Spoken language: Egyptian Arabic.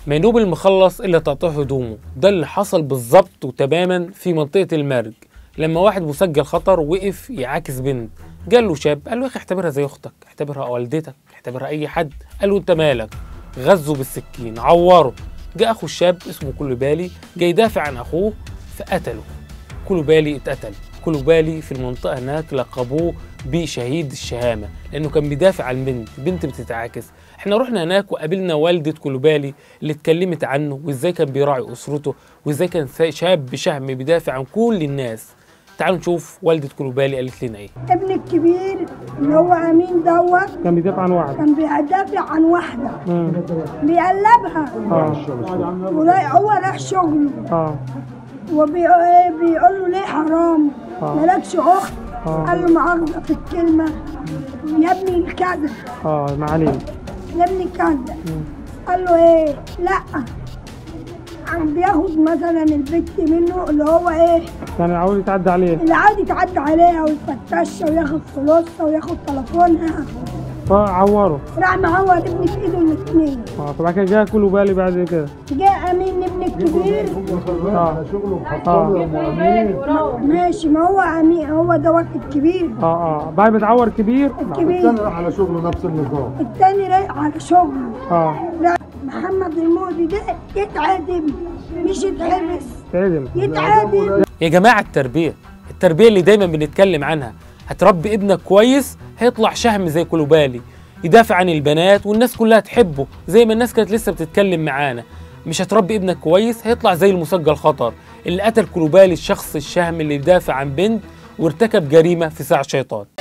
مينوب المخلص إلا تقطيع هدومه ده اللي حصل بالظبط وتماما في منطقة المرج لما واحد مسجل خطر وقف يعاكس بنت قال له شاب قال له يا اخي اعتبرها زي اختك اعتبرها والدتك اعتبرها اي حد قال له انت مالك غزه بالسكين عوره جاء اخو الشاب اسمه كلوبالي جاي يدافع عن اخوه فقتله كلوبالي اتقتل كلوبالي في المنطقه هناك لقبوه بشهيد الشهامه لانه كان بيدافع عن بنت بنت بتتعاكس احنا رحنا هناك وقابلنا والده كلوبالي اللي اتكلمت عنه وازاي كان بيراعي اسرته وازاي كان شاب شهم بيدافع عن كل الناس تعالوا نشوف والده كلوبالي قالت لنا ايه ابني الكبير اللي هو امين دوت كان بيدافع عن واحد كان بيدافع عن واحده مم. بيقلبها اه ولا هو راح شغله اه وبيقول له ليه حرام آه. مالكش اخت آه. قال له مؤاخذه في الكلمه يا ابني كذا اه ما علينا يا ابني كذا قال له ايه لا عم بياخد مثلا البت منه اللي هو ايه كان عاوز يتعدى عليه اللي عادي يتعدى عليها ويفتشها وياخد فلوسها وياخد تليفونها فعوره راح معور ابني في ايده الاثنين اه فبعد كده جه كله بالي بعد كده جاء امين ابني الكبير اه اه ماشي ما هو امين هو دوت الكبير اه اه بعد ما اتعور كبير الكبير راح على شغله نفس النظام التاني رايح على شغله اه لا محمد المودي ده يتعدم مش يتحبس تعدم يتعدم يا جماعه التربيه التربيه اللي دايما بنتكلم عنها هتربي ابنك كويس هيطلع شهم زي كلوبالي يدافع عن البنات والناس كلها تحبه زي ما الناس كانت لسه بتتكلم معانا مش هتربي ابنك كويس هيطلع زي المسجل خطر اللي قتل كلوبالي الشخص الشهم اللي يدافع عن بنت وارتكب جريمه في ساعه شيطان